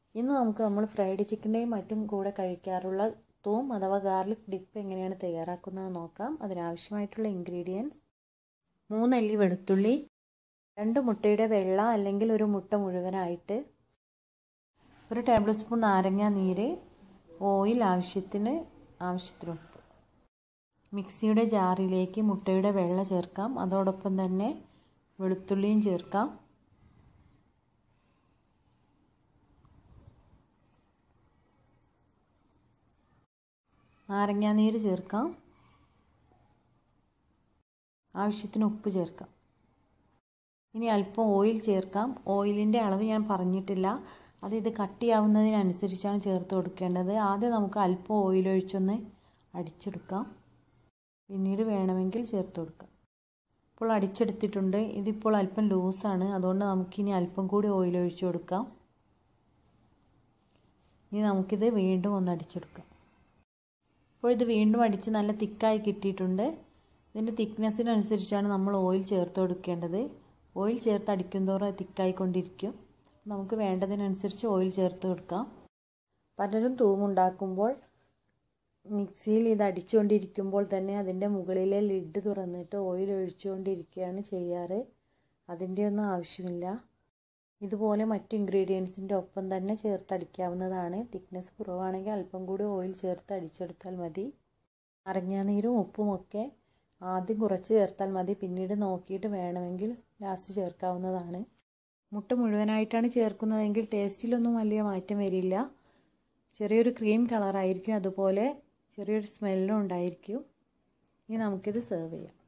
ഇന്ന് നമുക്ക് നമ്മൾ ഫ്രൈഡ് ചിക്കൻ്റെയും മറ്റും കൂടെ കഴിക്കാറുള്ള തൂം അഥവാ ഗാർലിക് ഡിപ്പ് എങ്ങനെയാണ് തയ്യാറാക്കുന്നത് നോക്കാം അതിനാവശ്യമായിട്ടുള്ള ഇൻഗ്രീഡിയൻസ് മൂന്നല്ലി വെളുത്തുള്ളി രണ്ട് മുട്ടയുടെ വെള്ള അല്ലെങ്കിൽ ഒരു മുട്ട മുഴുവനായിട്ട് ഒരു ടേബിൾ സ്പൂൺ നാരങ്ങ നീര് ഓയിൽ ആവശ്യത്തിന് ആവശ്യത്തിന് ഉപ്പ് മിക്സിയുടെ ജാറിലേക്ക് മുട്ടയുടെ വെള്ള ചേർക്കാം അതോടൊപ്പം തന്നെ വെളുത്തുള്ളിയും ചേർക്കാം നാരങ്ങാനീര് ചേർക്കാം ആവശ്യത്തിന് ഉപ്പ് ചേർക്കാം ഇനി അല്പം ഓയിൽ ചേർക്കാം ഓയിലിൻ്റെ അളവ് ഞാൻ പറഞ്ഞിട്ടില്ല അത് ഇത് കട്ടിയാവുന്നതിനനുസരിച്ചാണ് ചേർത്ത് കൊടുക്കേണ്ടത് ആദ്യം നമുക്ക് അല്പം ഓയിൽ ഒഴിച്ചൊന്ന് അടിച്ചെടുക്കാം പിന്നീട് വേണമെങ്കിൽ ചേർത്ത് കൊടുക്കാം ഇപ്പോൾ അടിച്ചെടുത്തിട്ടുണ്ട് ഇതിപ്പോൾ അല്പം ലൂസാണ് അതുകൊണ്ട് നമുക്കിനി അല്പം കൂടി ഓയിൽ ഒഴിച്ചു കൊടുക്കാം ഇനി നമുക്കിത് വീണ്ടും ഒന്ന് അടിച്ചെടുക്കാം ഇപ്പോൾ ഇത് വീണ്ടും അടിച്ച് നല്ല തിക്കായി കിട്ടിയിട്ടുണ്ട് ഇതിൻ്റെ തിക്നെസ്സിനനുസരിച്ചാണ് നമ്മൾ ഓയിൽ ചേർത്ത് കൊടുക്കേണ്ടത് ഓയിൽ ചേർത്ത് അടിക്കുന്തോറും അത് തിക്കായിക്കൊണ്ടിരിക്കും നമുക്ക് വേണ്ടതിനനുസരിച്ച് ഓയിൽ ചേർത്ത് കൊടുക്കാം പലരും തൂമുണ്ടാക്കുമ്പോൾ മിക്സിയിൽ ഇത് അടിച്ചുകൊണ്ടിരിക്കുമ്പോൾ തന്നെ അതിൻ്റെ മുകളിലെ ലിഡ് തുറന്നിട്ട് ഓയിൽ ഒഴിച്ചുകൊണ്ടിരിക്കുകയാണ് ചെയ്യാറ് അതിൻ്റെ ഒന്നും ആവശ്യമില്ല ഇതുപോലെ മറ്റു ഇൻഗ്രീഡിയൻസിൻ്റെ ഒപ്പം തന്നെ ചേർത്തടിക്കാവുന്നതാണ് തിക്നെസ് കുറവാണെങ്കിൽ അല്പം കൂടി ഓയിൽ ചേർത്ത് അടിച്ചെടുത്താൽ മതി അരങ്ങാനീരും ഉപ്പുമൊക്കെ ആദ്യം കുറച്ച് ചേർത്താൽ മതി പിന്നീട് നോക്കിയിട്ട് വേണമെങ്കിൽ ലാസ്റ്റ് ചേർക്കാവുന്നതാണ് മുട്ട മുഴുവനായിട്ടാണ് ചേർക്കുന്നതെങ്കിൽ ടേസ്റ്റിലൊന്നും വലിയ മാറ്റം വരില്ല ചെറിയൊരു ക്രീം കളറായിരിക്കും അതുപോലെ ചെറിയൊരു സ്മെല്ലും ഉണ്ടായിരിക്കും ഇനി നമുക്കിത് സെർവ് ചെയ്യാം